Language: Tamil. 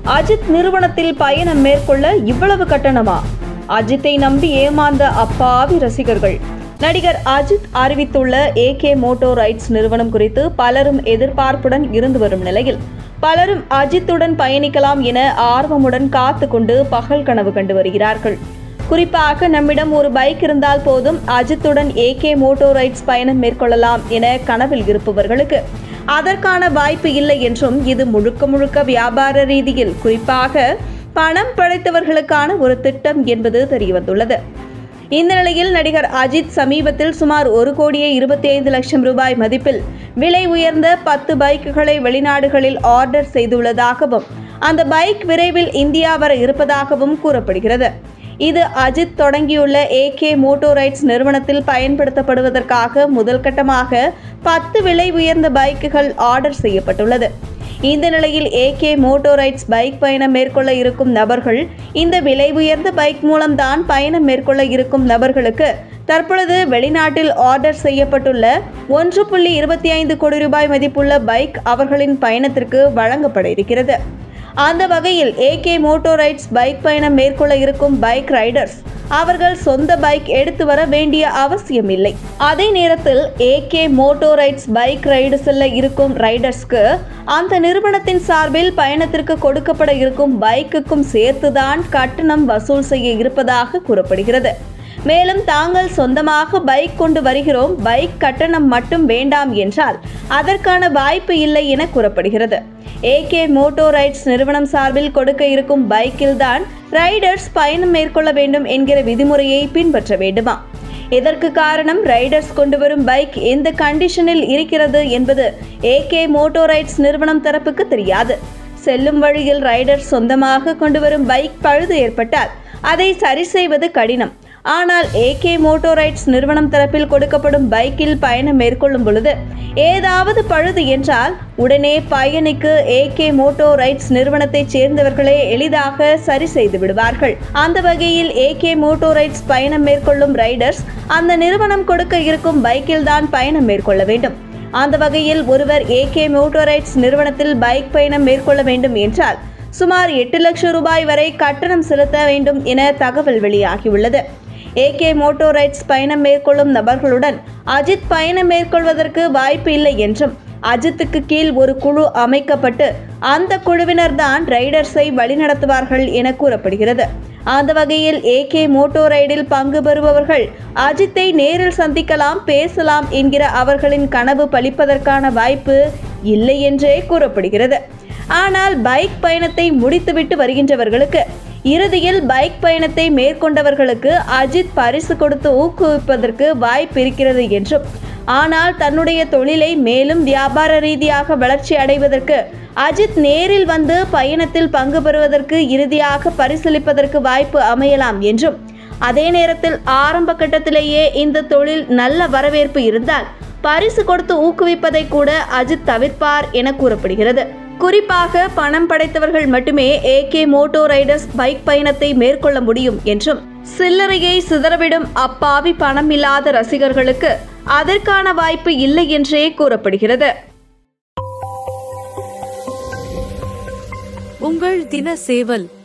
அஜித் நிறுவனத்தில் பயணம் மேற்கொள்ள இவ்வளவு கட்டணமா அஜித்தை நம்பி ஏமாந்த அப்பாவி ரசிகர்கள் நடிகர் அஜித் அறிவித்துள்ள ஏகே மோட்டோ ரைட்ஸ் நிறுவனம் குறித்து பலரும் எதிர்பார்ப்புடன் இருந்து வரும் நிலையில் பலரும் அஜித்துடன் பயணிக்கலாம் என ஆர்வமுடன் காத்து கொண்டு பகல் கனவு கண்டு வருகிறார்கள் குறிப்பாக நம்மிடம் ஒரு பைக் இருந்தால் போதும் அஜித்துடன் ஏகே மோட்டோ ரைட்ஸ் பயணம் மேற்கொள்ளலாம் என கனவில் இருப்பவர்களுக்கு அதற்கான வாய்ப்பு இல்லை என்றும் இது முழுக்க முழுக்க வியாபார ரீதியில் குறிப்பாக பணம் படைத்தவர்களுக்கான ஒரு திட்டம் என்பது தெரியவந்துள்ளது இந்த நிலையில் நடிகர் அஜித் சமீபத்தில் சுமார் ஒரு கோடியே இருபத்தி ஐந்து லட்சம் ரூபாய் மதிப்பில் விலை உயர்ந்த பத்து பைக்குகளை வெளிநாடுகளில் ஆர்டர் செய்துள்ளதாகவும் அந்த பைக் விரைவில் இந்தியா வர இருப்பதாகவும் கூறப்படுகிறது இது அஜித் தொடங்கியுள்ள ஏகே மோட்டோ ரைட்ஸ் நிறுவனத்தில் பயன்படுத்தப்படுவதற்காக முதல் கட்டமாக பத்து விலை உயர்ந்த பைக்குகள் ஆர்டர் செய்யப்பட்டுள்ளது இந்த நிலையில் ஏகே மோட்டோ ரைட்ஸ் பைக் பயணம் மேற்கொள்ள இருக்கும் நபர்கள் இந்த விலை உயர்ந்த பைக் மூலம்தான் பயணம் மேற்கொள்ள இருக்கும் நபர்களுக்கு தற்பொழுது வெளிநாட்டில் ஆர்டர் செய்யப்பட்டுள்ள ஒன்று புள்ளி இருபத்தி ஐந்து கோடி ரூபாய் மதிப்புள்ள பைக் அவர்களின் பயணத்திற்கு வழங்கப்பட இருக்கிறது அந்த வகையில் ஏகே மோட்டோ ரைட்ஸ் பைக் பயணம் மேற்கொள்ள இருக்கும் பைக் ரைடர்ஸ் அவர்கள் சொந்த பைக் எடுத்து வர வேண்டிய அவசியம் இல்லை அதே நேரத்தில் AK Moto Rides bike ride செல்ல இருக்கும் ரைடர்ஸ்க்கு அந்த நிறுவனத்தின் சார்பில் பயணத்திற்கு கொடுக்கப்பட இருக்கும் பைக்குக்கும் சேர்த்துதான் கட்டணம் வசூல் செய்ய இருப்பதாக கூறப்படுகிறது மேலும் தாங்கள் சொந்தமாக பைக் கொண்டு வருகிறோம் பைக் கட்டணம் மட்டும் வேண்டாம் என்றால் அதற்கான வாய்ப்பு இல்லை என கூறப்படுகிறது ஏகே மோட்டோ ரைட்ஸ் நிறுவனம் சார்பில் கொடுக்க இருக்கும் பைக்கில் தான் ரைடர்ஸ் பயணம் மேற்கொள்ள வேண்டும் என்கிற விதிமுறையை பின்பற்ற வேண்டுமா இதற்கு காரணம் ரைடர்ஸ் கொண்டு வரும் பைக் எந்த கண்டிஷனில் இருக்கிறது என்பது ஏகே மோட்டோ ரைட்ஸ் நிறுவனம் தரப்புக்கு தெரியாது செல்லும் வழியில் ரைடர்ஸ் சொந்தமாக கொண்டு வரும் பைக் பழுது ஏற்பட்டால் அதை சரி செய்வது கடினம் ஆனால் ஏகே மோட்டோ ரைட்ஸ் நிறுவனம் தரப்பில் கொடுக்கப்படும் பைக்கில் பயணம் மேற்கொள்ளும் பொழுது ஏதாவது பழுது என்றால் உடனே பயணிக்கு ஏகே மோட்டோ ரைட்ஸ் நிறுவனத்தைச் சேர்ந்தவர்களே எளிதாக சரி செய்து விடுவார்கள் அந்த வகையில் ஏகே மோட்டோ ரைட்ஸ் பயணம் மேற்கொள்ளும் ரைடர்ஸ் அந்த நிறுவனம் கொடுக்க இருக்கும் பைக்கில் தான் பயணம் மேற்கொள்ள வேண்டும் அந்த வகையில் ஒருவர் ஏகே மோட்டோ ரைட்ஸ் நிறுவனத்தில் பைக் பயணம் மேற்கொள்ள வேண்டும் என்றால் சுமார் எட்டு லட்சம் ரூபாய் வரை கட்டணம் செலுத்த வேண்டும் என தகவல் வெளியாகியுள்ளது ஏகே மோட்டோ ரைட்ஸ் பயணம் மேற்கொள்ளும் நபர்களுடன் அஜித் பயணம் மேற்கொள்வதற்கு வாய்ப்பு இல்லை என்றும் அஜித்துக்கு கீழ் ஒரு குழு அமைக்கப்பட்டு அந்த குழுவினர் தான் ரைடர்ஸை வழிநடத்துவார்கள் என கூறப்படுகிறது அந்த வகையில் ஏகே மோட்டோ ரைடில் பங்கு பெறுபவர்கள் அஜித்தை நேரில் சந்திக்கலாம் பேசலாம் என்கிற அவர்களின் கனவு பலிப்பதற்கான வாய்ப்பு இல்லை என்றே கூறப்படுகிறது ஆனால் பைக் பயணத்தை முடித்துவிட்டு வருகின்றவர்களுக்கு இறுதியில் பைக் பயணத்தை மேற்கொண்டவர்களுக்கு அஜித் பரிசு கொடுத்து ஊக்குவிப்பதற்கு வாய்ப்பு இருக்கிறது என்றும் ஆனால் தன்னுடைய தொழிலை மேலும் வியாபார ரீதியாக வளர்ச்சி அடைவதற்கு அஜித் நேரில் வந்து பயணத்தில் பங்கு பெறுவதற்கு இறுதியாக பரிசளிப்பதற்கு வாய்ப்பு அமையலாம் என்றும் அதே நேரத்தில் ஆரம்ப கட்டத்திலேயே இந்த தொழில் நல்ல வரவேற்பு இருந்தால் பரிசு கொடுத்து ஊக்குவிப்பதை கூட அஜித் தவிர்ப்பார் என கூறப்படுகிறது குறிப்பாக பணம் படைத்தவர்கள் மட்டுமே ஏகே மோட்டோ ரைடர்ஸ் பைக் பயணத்தை மேற்கொள்ள முடியும் என்றும் சில்லறையை சிதறவிடும் அப்பாவி பணம் இல்லாத ரசிகர்களுக்கு அதற்கான வாய்ப்பு இல்லை என்றே கூறப்படுகிறது உங்கள் தின சேவல்